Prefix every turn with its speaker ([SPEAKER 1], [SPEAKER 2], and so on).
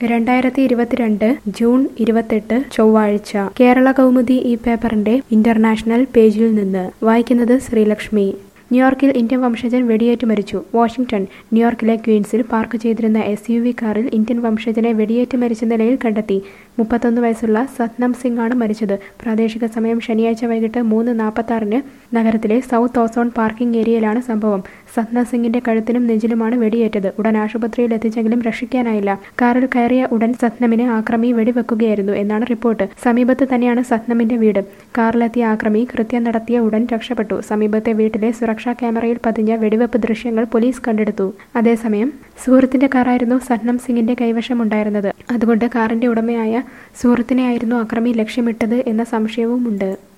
[SPEAKER 1] രണ്ടായിരത്തി ഇരുപത്തിരണ്ട് ജൂൺ ഇരുപത്തെട്ട് ചൊവ്വാഴ്ച കേരള കൗമുദി ഈ പേപ്പറിന്റെ ഇന്റർനാഷണൽ പേജിൽ നിന്ന് വായിക്കുന്നത് ശ്രീലക്ഷ്മി ന്യൂയോർക്കിൽ ഇന്ത്യൻ വംശജൻ വെടിയേറ്റ് മരിച്ചു വാഷിംഗ്ടൺ ന്യൂയോർക്കിലെ ക്വീൻസിൽ പാർക്ക് ചെയ്തിരുന്ന എസ് യു വി കാറിൽ ഇന്ത്യൻ വംശജനെ വെടിയേറ്റ് മരിച്ച നിലയിൽ കണ്ടെത്തി മുപ്പത്തൊന്ന് വയസ്സുള്ള സത്നം സിംഗ് ആണ് മരിച്ചത് പ്രാദേശിക സമയം ശനിയാഴ്ച വൈകിട്ട് മൂന്ന് നാൽപ്പത്താറിന് നഗരത്തിലെ സൗത്ത് ഓസോൺ പാർക്കിംഗ് ഏരിയയിലാണ് സംഭവം സത്നം സിംഗിന്റെ കഴുത്തിനും നെഞ്ചിലുമാണ് വെടിയേറ്റത് ഉടൻ ആശുപത്രിയിൽ എത്തിച്ചെങ്കിലും രക്ഷിക്കാനായില്ല കാറിൽ കയറിയ ഉടൻ സത്നമിനെ ആക്രമി വെടിവെക്കുകയായിരുന്നു എന്നാണ് റിപ്പോർട്ട് സമീപത്ത് തന്നെയാണ് സത്നമിന്റെ വീട് കാറിലെത്തിയ ആക്രമി കൃത്യം നടത്തിയ ഉടൻ രക്ഷപ്പെട്ടു സമീപത്തെ വീട്ടിലെ സുരക്ഷാ ക്യാമറയിൽ പതിഞ്ഞ വെടിവെപ്പ് ദൃശ്യങ്ങൾ പോലീസ് കണ്ടെടുത്തു അതേസമയം സുഹൃത്തിന്റെ കാറായിരുന്നു സത്നം സിംഗിന്റെ കൈവശമുണ്ടായിരുന്നത് അതുകൊണ്ട് കാറിന്റെ ഉടമയായ സുഹൃത്തിനെയായിരുന്നു അക്രമി ലക്ഷ്യമിട്ടത് എന്ന സംശയവുമുണ്ട്